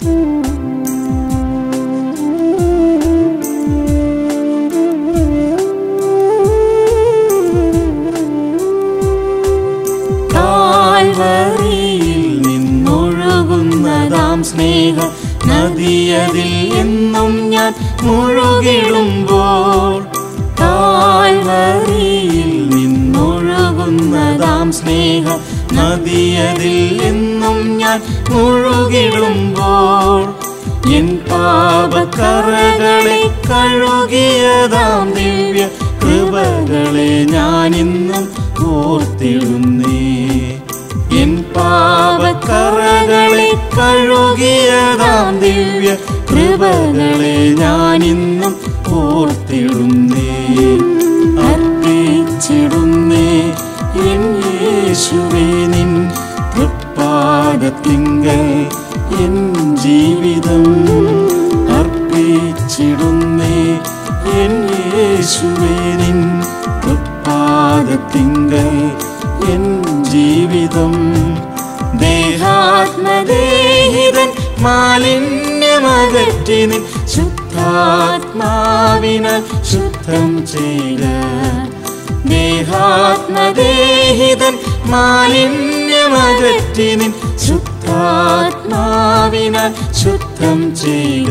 കാൽവറിയിൽ നിന്നൊഴുകുന്നതാം സ്നേഹ നദിയതിൽ എന്നും ഞാൻ മുഴുകിടുമ്പോൾ കാൽവറിയിൽ നിന്നൊഴുകുന്നതാം സ്നേഹ നദിയതിൽ എന്നും ഞാൻ മുഴുകിടുമ്പോൾ എൻ പാപക്കറകളെ കഴുകിയതാം ദിവ്യ കൃപകളെ ഞാൻ ഇന്നും ഓർത്തിടുന്നേ എൻ പാപക്കറകളെ കഴുകിയതാം ദിവ്യ കൃപകളെ ഞാൻ ഇന്നും ഓർത്തിടുന്നേ അർപ്പിച്ചിടുന്നേ എൻ യേശുവേ നിൻ തൃപ്പാദത്തിങ്കൽ എൻ ജീവിതം അർപ്പിച്ചിടുന്നേ എൻ യേശുവേ നിൻ തൃപ്പാദത്തിങ്കൽ എൻ ജീവിതം ദേഹാത്മദേഹിതൻ മാലിന്യമകറ്റി നിൻ ശുദ്ധാത്മാവിനാൽ ശുദ്ധം ചെയ്ത ദേഹാത്മദേഹിതൻ മാലിന്യമകറ്റി നിൻ ശുദ്ധാത്മാവിനാൽ ശുദ്ധം ചെയ്ത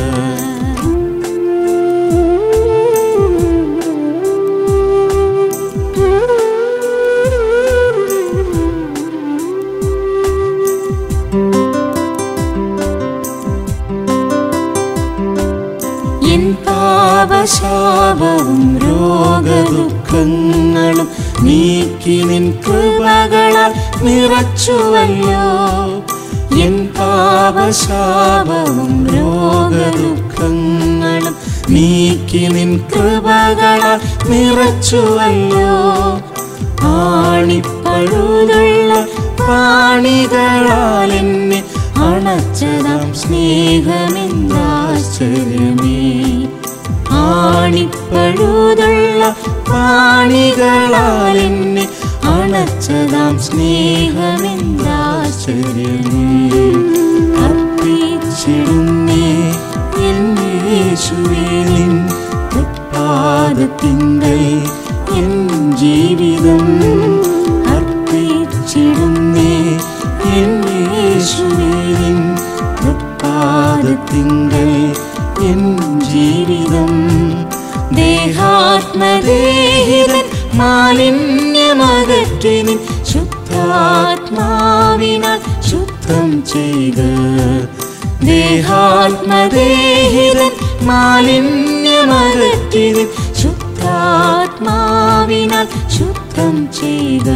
എൻ പാപശാപവും രോഗദുഃഖങ്ങളും നീക്കി നിൻ കൃപകളാൽ നിറച്ചുവല്ലോ എൻ പാപശാപവും രോഗദുഃഖങ്ങളും നീക്കി നിൻ കൃപകളാൽ നിറച്ചുവല്ലോ ആണിപ്പഴുതുള്ള പാണികളാൽ എന്നെ അണച്ചതാം സ്നേഹമെന്താശ്ചര്യമേ ആണിപ്പഴുതുള്ള പാണികളാൽ എന്നെ അണച്ചതാം സ്നേഹമെന്താശ്ചര്യമേ അർപ്പിച്ചിടുന്നേ എൻ യേശുവേ നിൻ തൃപ്പാദത്തിങ്കൽ എൻ ജീവിതം അർപ്പിച്ചിടുന്നേ എൻ യേശുവേ നിൻ തൃപ്പാദത്തിങ്കൽ എൻ ജീവിതം ദേഹാത്മദേഹിതൻ മാലിന്യമകറ്റി നിൻ ശുദ്ധാത്മാവിനാൽ ശുദ്ധം ചെയ്ത് ദേഹാത്മദേഹിതൻ മാലിന്യമകറ്റി നിൻ ശുദ്ധാത്മാവിനാൽ ശുദ്ധം ചെയ്ത്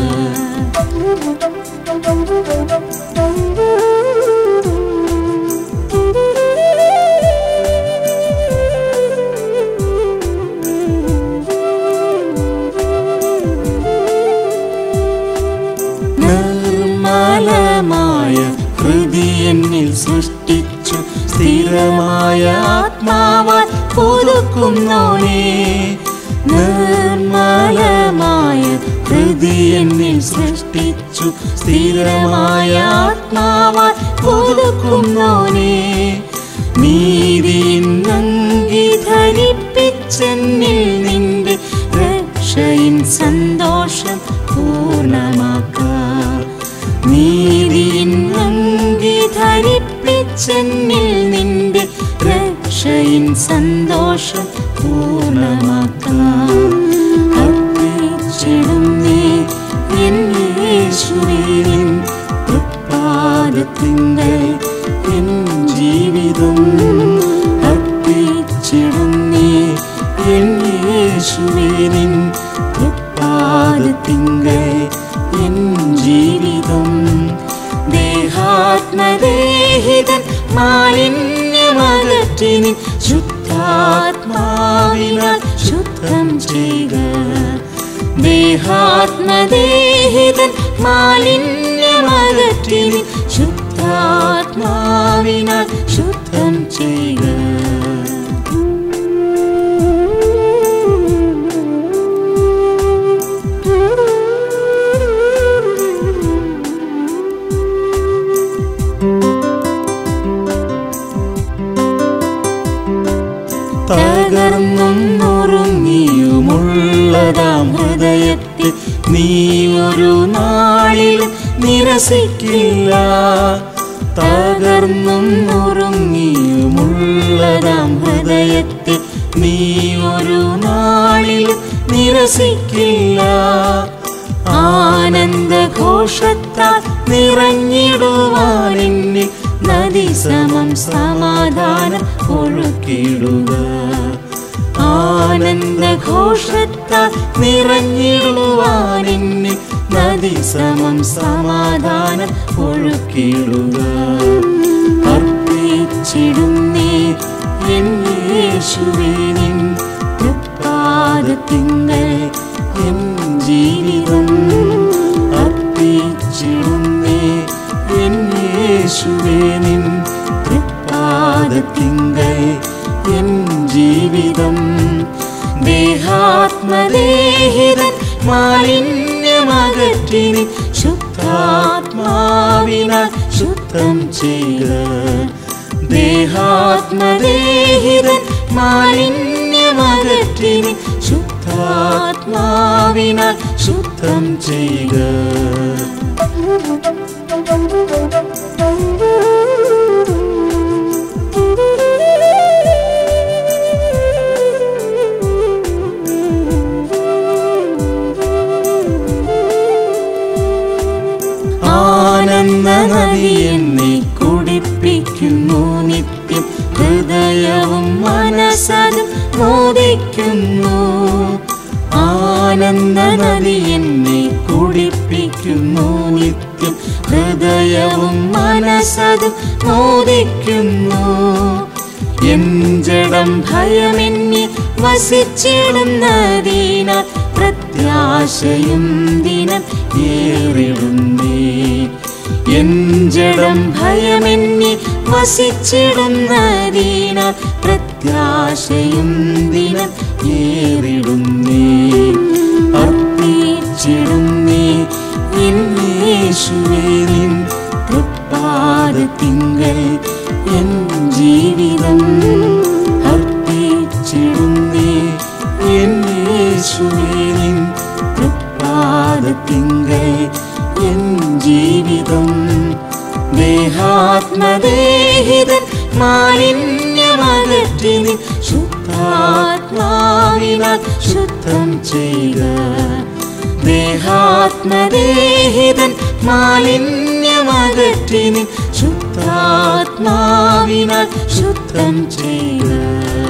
നിർമ്മലമായ ഹൃദി എന്നിൽ സൃഷ്ടിച്ചു സ്ഥിരമായ ആത്മാവാൽ പുതുക്കുന്നോനേ നിർമ്മലമായ ഹൃദി എന്നിൽ സൃഷ്ടിച്ചു സ്ഥിരമായ ആത്മാവാൽ പുതുക്കുന്നോനേ നീതിയിന്നങ്കി ധരിപ്പിച്ചെന്നിൽ നിന്റെ രക്ഷയിൻ സന്തോഷം പൂർണ്ണമാക്കാം നീതിയിന്നങ്കി ധരിപ്പിച്ചെന്നിൽ നിന്റെ രക്ഷയിൻ സന്തോഷം പൂർണ്ണമാക്കാം അർപ്പിച്ചിടുന്നേ എൻ യേശുവേ നിൻ തൃപ്പാദത്തിങ്കൽ എൻ ജീവിതം അർപ്പിച്ചിടുന്നേ എൻ യേശുവേ നിൻ തൃപ്പാദത്തിങ്കൽ എൻ ജീവിതം ദേഹാത്മദേഹിതൻ മാലിന്യമകറ്റി നിൻ ശുദ്ധാത്മാവിനാൽ ശുദ്ധം ചെയ്ത് ദേഹാത്മദേഹിതൻ മാലിന്യമകറ്റി നിൻ ശുദ്ധാത്മാവിനാൽ ശുദ്ധം ചെയ്ത് തകർന്നും നുറുങ്ങിയുമുള്ളതാം ഹൃദയത്തെ നീ ഒരു നാളിലും നിരസിക്കില്ല തകർന്നും നുറുങ്ങിയുമുള്ളതാം ഹൃദയത്തെ നീ ഒരു നാളിലും നിരസിക്കില്ല ആനന്ദഘോഷത്താൽ നിറഞ്ഞിടുവാൻ എന്നിൽ നദി സമം സമാധാനം ഒഴുക്കിടുക ആനന്ദഘോഷത്താൽ നിറഞ്ഞിടുവാൻ എന്നിൽ നദി സമം സമാധാനം ഒഴുക്കിടുക അർപ്പിച്ചിടുന്നേ എൻ യേശുവേ നിൻ തൃപ്പാദത്തിങ്കൽ എൻ ജീവിതം അർപ്പിച്ചിടുന്നേ എൻ യേശുവേ നിൻ തൃപ്പാദത്തിങ്കൽ എൻ ജീവിതം ദേഹാത്മദേഹിതൻ മാലിന്യമകറ്റിനി ശുദ്ധാത്മാവിനാൽ ശുദ്ധം ചെയ്യുക ദേഹാത്മദേഹിതൻ മാലിന്യമകറ്റിനി ശുദ്ധാത്മാവിനാൽ ശുദ്ധം ചെയ്യുക ആനന്ദ നദി എന്നെ കുടിപ്പിക്കുന്നു നിത്യം ഹൃദയവും മനസ്സതും മോദിക്കുന്നു ആനന്ദ നദി എന്നെ കുടിപ്പിക്കുന്നു നിത്യം ഹൃദയവും മനസ്സതും മോദിക്കുന്നു എൻ ജഡം ഭയമെന്നി വസിച്ചിടുന്നതിനാൽ പ്രത്യാശയും ദിനം ഏറിടുന്നേ എൻ ജഡം ഭയമെന്നി വസിച്ചിടുന്നതിനാൽ പ്രത്യാശയും ദിനം ഏറിടുന്നേ അർപ്പിച്ചിടുന്നേ എൻ യേശുവേ നിൻ തൃപ്പാദത്തിങ്കൽ എൻ ജീവിതം അർപ്പിച്ചിടുന്നേ എൻ യേശുവേ നിൻ തൃപ്പാദത്തിങ്കൽ എൻ ജീവിതം ദേഹാത്മദേഹിതൻ മാലിന്യമകറ്റിനി ശുദ്ധാത്മാവിനാൽ ശുദ്ധം ചെയ്യുക ദേഹാത്മദേഹിതൻ മാലിന്യമകറ്റിനി ശുദ്ധാത്മാവിനാൽ ശുദ്ധം ചെയ്യുക